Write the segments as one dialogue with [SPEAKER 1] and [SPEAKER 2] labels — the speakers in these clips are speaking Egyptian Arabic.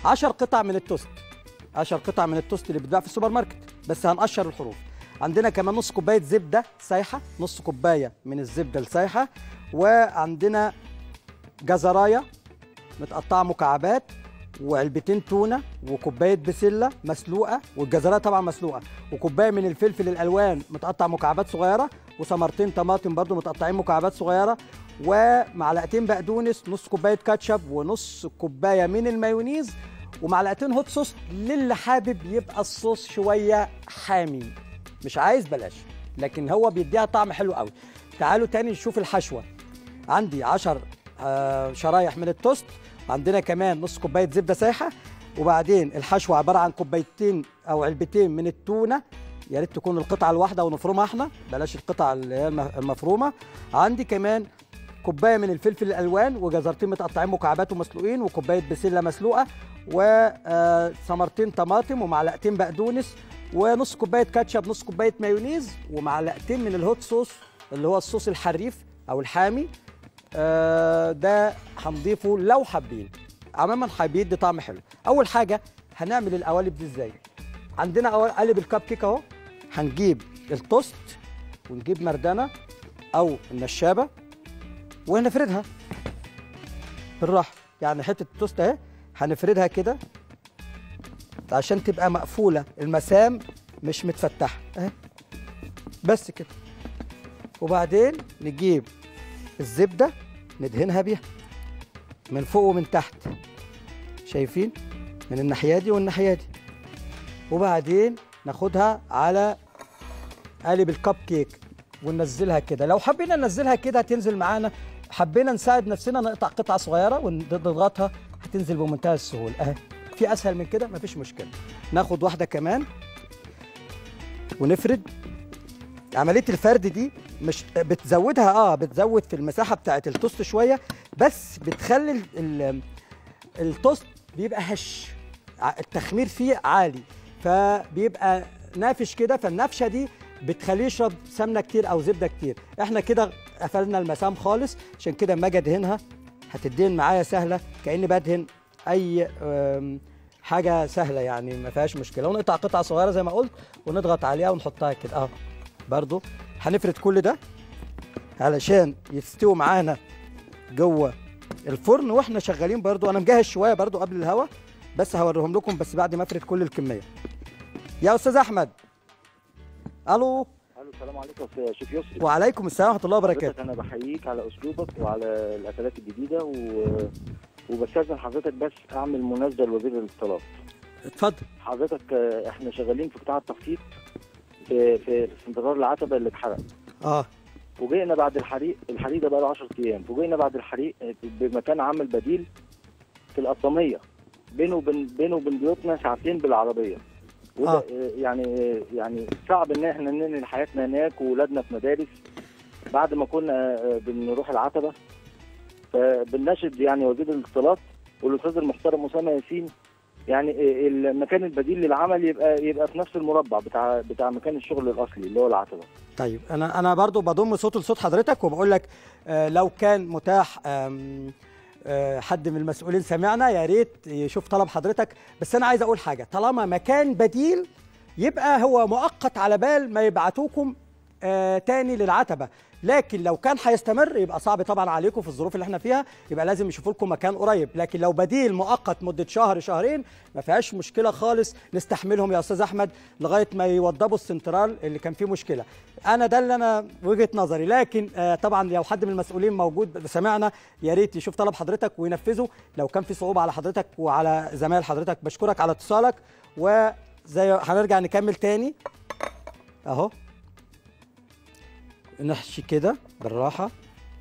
[SPEAKER 1] 10 قطع من التوست 10 قطع من التوست اللي بتباع في السوبر ماركت بس هنقشر الحروف عندنا كمان نص كوبايه زبده سايحه نص كوبايه من الزبده السايحه وعندنا جزرايه متقطعه مكعبات وعلبتين تونه وكوبايه بسله مسلوقه والجزرايه طبعا مسلوقه وكوبايه من الفلفل الالوان متقطع مكعبات صغيره وثمرتين طماطم برضو متقطعين مكعبات صغيره ومعلقتين بقدونس نص كوبايه كاتشب ونص كوبايه من المايونيز ومعلقتين هوت صوص للي حابب يبقى الصوص شويه حامي مش عايز بلاش لكن هو بيديها طعم حلو قوي تعالوا تاني نشوف الحشوه عندي 10 آه شرايح من التوست عندنا كمان نص كوبايه زبده سايحه وبعدين الحشوه عباره عن كوبايتين او علبتين من التونه يا ريت تكون القطعه الواحده ونفرمها احنا بلاش القطع اللي هي المفرومه عندي كمان كوبايه من الفلفل الالوان وجزرتين متقطعين مكعبات ومسلوقين وكوبايه بسله مسلوقه وثمرتين طماطم ومعلقتين بقدونس ونص كوبايه كاتشب نص كوبايه مايونيز ومعلقتين من الهوت صوص اللي هو الصوص الحريف او الحامي آه ده هنضيفه لو حابين عموما هيدي طعم حلو اول حاجه هنعمل القوالب دي ازاي عندنا أول قالب الكب كيك اهو هنجيب التوست ونجيب مردانه او النشابه وهنفردها بالراحه يعني حته التوست اهي هنفردها كده عشان تبقى مقفوله المسام مش متفتحه اهي بس كده وبعدين نجيب الزبده ندهنها بيها من فوق ومن تحت شايفين من الناحيه دي والناحيه دي وبعدين ناخدها على قالب الكب كيك وننزلها كده لو حبينا ننزلها كده هتنزل معانا حبينا نساعد نفسنا نقطع قطعه صغيره ونضغطها هتنزل بمنتهى السهوله اهي في اسهل من كده مفيش مشكله ناخد واحده كمان ونفرد عمليه الفرد دي مش بتزودها اه بتزود في المساحه بتاعه التوست شويه بس بتخلي ال- ال- التوست بيبقى هش ع- التخمير فيه عالي فبيبقى نافش كده فالنفشه دي بتخليه يشرب سمنه كتير او زبده كتير احنا كده قفلنا المسام خالص عشان كده اما اجي ادهنها هتدهن معايا سهله كاني بدهن اي أم، حاجه سهله يعني ما فيهاش مشكله ونقطع قطع صغيره زي ما قلت ونضغط عليها ونحطها كده اهو برضو هنفرد كل ده علشان يستوي معانا جوه الفرن واحنا شغالين برضو انا مجهز شويه برضو قبل الهوا بس هوريهم لكم بس بعد ما افرد كل الكميه يا استاذ احمد الو
[SPEAKER 2] الو السلام عليكم يا شيف يسري
[SPEAKER 1] وعليكم السلام ورحمه الله وبركاته
[SPEAKER 2] حضرتك انا بحييك على اسلوبك وعلى الاكلات الجديده و... وبستاذن حضرتك بس اعمل مناسبه لوزير الاتصالات
[SPEAKER 1] اتفضل
[SPEAKER 2] حضرتك آه، احنا شغالين في قطاع التخطيط في في في سنترال العتبه اللي اتحرق
[SPEAKER 1] اه
[SPEAKER 2] فوجئنا بعد الحريق الحريق ده بقى له 10 ايام فوجئنا بعد الحريق آه، بمكان عمل بديل في القطاميه بينه وبين بينه وبين بيوتنا ساعتين بالعربيه وده
[SPEAKER 1] آه.
[SPEAKER 2] آه، يعني آه، يعني صعب ان احنا ننقل حياتنا هناك واولادنا في مدارس بعد ما كنا آه، بنروح العتبه فبنناشد يعني وزير الاتصالات والاستاذ المحترم اسامه ياسين يعني آه، المكان البديل للعمل يبقى يبقى في نفس المربع بتاع بتاع مكان الشغل الاصلي اللي هو العتبه
[SPEAKER 1] طيب انا انا برضو بضم صوت لصوت حضرتك وبقول لك آه لو كان متاح آم، آه حد من المسؤولين سمعنا يا ريت يشوف طلب حضرتك بس انا عايز اقول حاجه طالما مكان بديل يبقى هو مؤقت على بال ما يبعتوكم آه تاني للعتبه لكن لو كان هيستمر يبقى صعب طبعا عليكم في الظروف اللي احنا فيها يبقى لازم يشوفوا لكم مكان قريب لكن لو بديل مؤقت مده شهر شهرين ما فيهاش مشكله خالص نستحملهم يا استاذ احمد لغايه ما يوضبوا السنترال اللي كان فيه مشكله انا ده اللي انا وجهه نظري لكن آه طبعا لو حد من المسؤولين موجود سمعنا يا ريت يشوف طلب حضرتك وينفذه لو كان في صعوبه على حضرتك وعلى زمايل حضرتك بشكرك على اتصالك وزي هنرجع نكمل تاني اهو نحشي كده بالراحه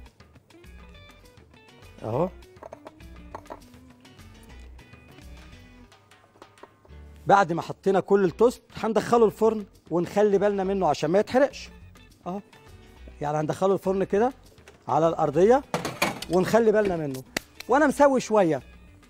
[SPEAKER 1] اهو بعد ما حطينا كل التوست هندخله الفرن ونخلي بالنا منه عشان ما يتحرقش اهو يعني هندخله الفرن كده على الارضيه ونخلي بالنا منه وانا مسوي شويه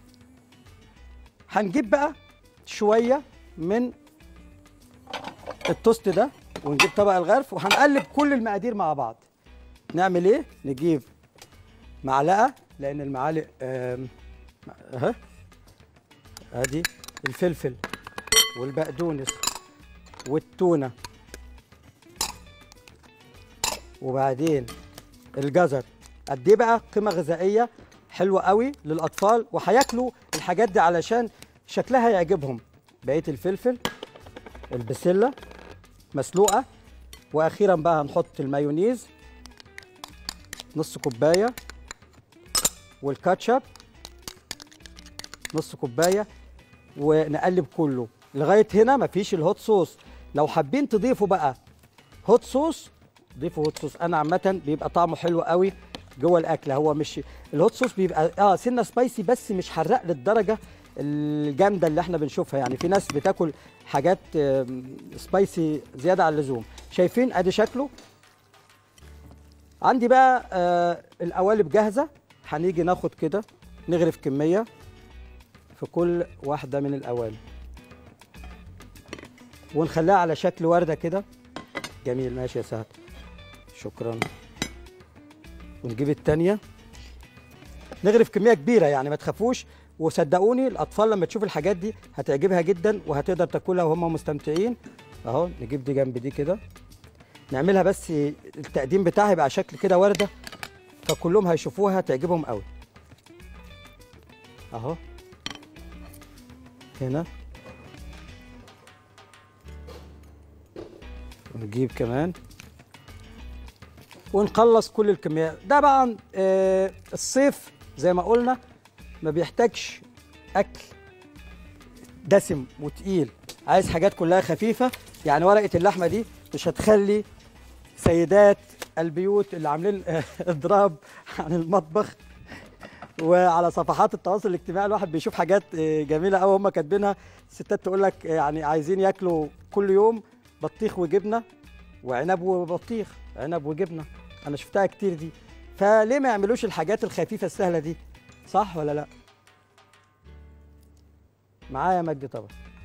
[SPEAKER 1] هنجيب بقى شويه من التوست ده ونجيب طبق الغرف وهنقلب كل المقادير مع بعض نعمل ايه نجيب معلقه لان المعالق آم، اهي ادي الفلفل والبقدونس والتونه وبعدين الجزر قد ايه بقى قيمه غذائيه حلوه قوي للاطفال وهياكلوا الحاجات دي علشان شكلها يعجبهم بقيه الفلفل البسله مسلوقه واخيرا بقى هنحط المايونيز نص كوبايه والكاتشب نص كوبايه ونقلب كله لغايه هنا مفيش الهوت صوص لو حابين تضيفوا بقى هوت صوص ضيفوا هوت صوص انا عامه بيبقى طعمه حلو قوي جوه الاكله هو مش الهوت صوص بيبقى اه سنه سبايسي بس مش حراق للدرجه الجامده اللي احنا بنشوفها يعني في ناس بتاكل حاجات آم، سبايسي زياده عن اللزوم شايفين ادي شكله عندي بقى آه القوالب جاهزه هنيجي ناخد كده نغرف كميه في كل واحده من القوالب ونخليها على شكل ورده كده جميل ماشي يا سعد شكرا ونجيب التانية نغرف كمية كبيرة يعني ما تخافوش وصدقوني الأطفال لما تشوف الحاجات دي هتعجبها جدا وهتقدر تاكلها وهم مستمتعين أهو نجيب دي جنب دي كده نعملها بس التقديم بتاعها يبقى على شكل كده وردة فكلهم هيشوفوها هتعجبهم قوي أهو هنا ونجيب كمان ونخلص كل الكميات ده بقى آه، الصيف زي ما قلنا ما بيحتاجش اكل دسم وتقيل عايز حاجات كلها خفيفه يعني ورقه اللحمه دي مش هتخلي سيدات البيوت اللي عاملين اضراب عن المطبخ وعلى صفحات التواصل الاجتماعي الواحد بيشوف حاجات آه، جميله قوي هم كاتبينها الستات تقول لك آه، يعني عايزين ياكلوا كل يوم بطيخ وجبنه وعنب وبطيخ عنب وجبنه انا شفتها كتير دي فليه ما يعملوش الحاجات الخفيفه السهله دي صح ولا لا معايا مجدي طبعا